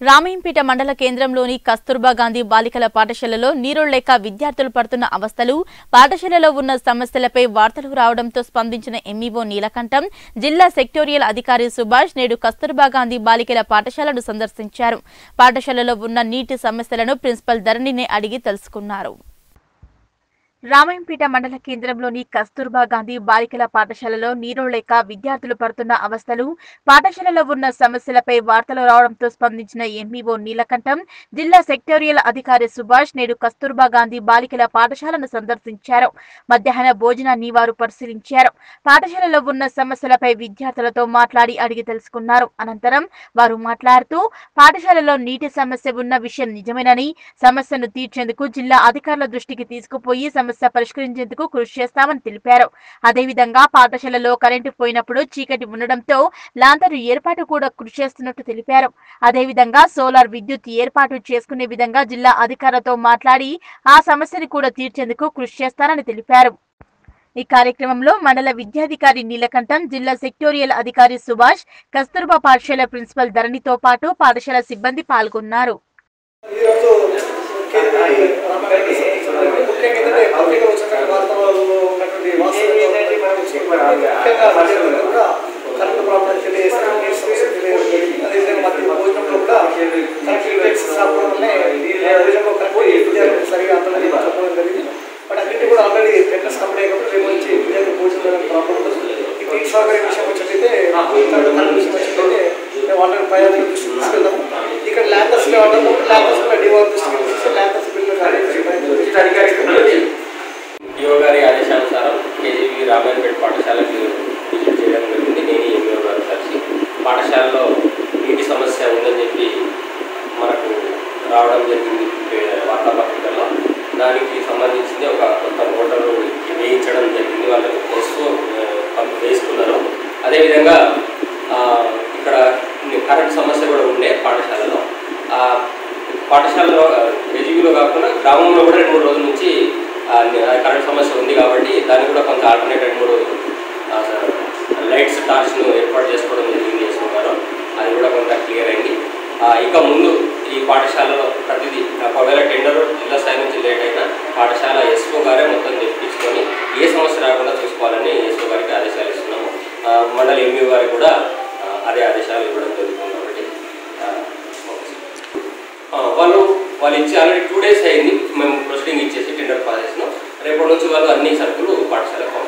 రామయంపేట మండల కేంద్రంలోని కస్తూర్బా గాంధీ బాలికల పాఠశాలలో నీరులేక విద్యార్థులు పడుతున్న అవస్థలు పాఠశాలలో ఉన్న సమస్యలపై వార్తలు రావడంతో స్పందించిన ఎంఈఓ నీలకంఠం జిల్లా సెక్టోరియల్ అధికారి సుభాష్ నేడు కస్తూర్బా గాంధీ బాలికల పాఠశాలను సందర్శించారు పాఠశాలలో ఉన్న నీటి సమస్యలను ప్రిన్సిపల్ ధరణిని అడిగి తెలుసుకున్నారు రామాయంపేట మండల కేంద్రంలోని కస్తూర్బా గాంధీ బాలికల పాఠశాలలో నీరు లేక విద్యార్థులు పడుతున్న అవస్థలు పాఠశాలలో ఉన్న సమస్యలపై వార్తలు రావడంతో స్పందించిన ఎంఈఓ నీలకంఠం జిల్లా సెక్టోరియల్ అధికారి సుభాష్ నేడు కస్తూర్బా గాంధీ బాలికల పాఠశాలను సందర్శించారు మధ్యాహ్న భోజనాన్ని వారు పరిశీలించారు పాఠశాలలో ఉన్న సమస్యలపై విద్యార్థులతో మాట్లాడి అడిగి తెలుసుకున్నారు అనంతరం వారు మాట్లాడుతూ పాఠశాలలో నీటి సమస్య ఉన్న విషయం నిజమేనని సమస్యను తీర్చేందుకు జిల్లా అధికారుల దృష్టికి తీసుకుపోయి సమస్య పరిష్కరించేందుకు కృషి చేస్తామని తెలిపారు అదేవిధంగా పాఠశాలలో కరెంటు పోయినప్పుడు చీకటి ఉండడంతో లాంతరు ఏర్పాటు కూడా కృషి చేస్తున్నట్టు తెలిపారు అదేవిధంగా సోలార్ విద్యుత్ ఏర్పాటు చేసుకునే విధంగా జిల్లా అధికారులతో మాట్లాడి ఆ సమస్యను కూడా తీర్చేందుకు కృషి చేస్తారని తెలిపారు ఈ కార్యక్రమంలో మండల విద్యాధికారి నీలకంఠం జిల్లా సెక్టోరియల్ అధికారి సుభాష్ కస్తూర్బా పాఠశాల ప్రిన్సిపల్ ధరణితో పాటు పాఠశాల సిబ్బంది పాల్గొన్నారు ఈరోజు కేంద్రీయ రామాయణానికి సంబంధించిన ముఖ్యంగా ఏంటంటే పత్రికలు వచ్చినటువంటి వార్తలలో ఉన్నటువంటి వాస్తవాలు ముఖ్యంగా మధ్యాహ్నం కూడా కరెంటు ప్రాబ్లం తెలియజేసిన నీరు సమస్య తెలియజేయడం అదేవిధంగా మధ్య భోజనంలో కూడా కరెక్ట్ ఇండెక్స్ రావడం వల్లే భోజనంలో కరెక్ట్ విద్యార్థులు సరిగా అందరూ చెప్పడం జరిగింది బట్ అన్నింటి కూడా ఆల్రెడీ టెండర్స్ కంప్లీట్ అయినప్పుడు రేపు నుంచి విద్యార్థులు భోజనం ప్రాబ్లం ఉంటుంది ఈ నీటి సౌకర్యం విషయం వచ్చేటైతే కరెంట్ విషయం వచ్చేటైతే మేము ఆల్రెడీ ప్రయాణం దృష్టికి తీసుకెళ్తాము ఇక్కడ ల్యాండర్స్ కావడం ల్యాండర్స్ కూడా డివోర్ దృష్టికి తీసుకెళ్ళి ల్యాండర్స్ బిల్లు డిఓ గారి ఆదేశానుసారం కేజీవి రామాయణపేట పాఠశాలకు విజిట్ చేయడం జరిగింది నేను ఎంఈఓ గారు కలిసి పాఠశాలలో నీటి సమస్య ఉందని చెప్పి మనకు రావడం జరిగింది ఏ, వార్తాపత్రికల్లో దానికి సంబంధించింది ఒక కొత్త మోటారు వేయించడం జరిగింది వాళ్ళు ఎస్ఓ పంప్ వేసుకున్నారు అదేవిధంగా ఆ, ఇక్కడ కరెంట్ సమస్య కూడా ఉండే పాఠశాలలో ఆ, పాఠశాలలో కేజీబీలో కాకుండా గ్రామంలో కూడా రెండు మూడు రోజుల నుంచి ఆ, ని- ఆ కరెంట్ సమస్య ఉంది కాబట్టి దానికి కూడా కొంత ఆల్టర్నేట్ రెండు మూడు ఆ, స- లైట్స్ టార్చ్ను ఏర్పాటు చేసుకోవడం జరిగింది చేసుకున్నారు అది కూడా కొంత క్లియర్ అయింది ఆ, ఇక ముందు ఈ పాఠశాలలో ప్రతిదీ ఒకవేళ టెండర్ జిల్లా స్థాయి నుంచి లేట్ అయినా పాఠశాల ఎస్ఓ గారే మొత్తం తెప్పించుకొని ఏ సమస్య రాకుండా చూసుకోవాలని ఎస్ఓ గారికి ఆదేశాలు ఇస్తున్నాము ఆ, మండల ఎంఈఓ గారికి కూడా ఆ, అదే ఆదేశాలు ఇవ్వడం జరుగుతుంది కాబట్టి ఆ, ఓకే సార్. ఆ, వాళ్ళు వాళ్ళు ఇచ్చి ఆల్రెడీ టూ డేస్ అయింది మేము ప్రొసీడింగ్ ఇచ్చేసి టెండర్ ప్రాసెస్ను రేపటి నుంచి వాళ్ళు అన్ని సరుకులు పాఠశాలకు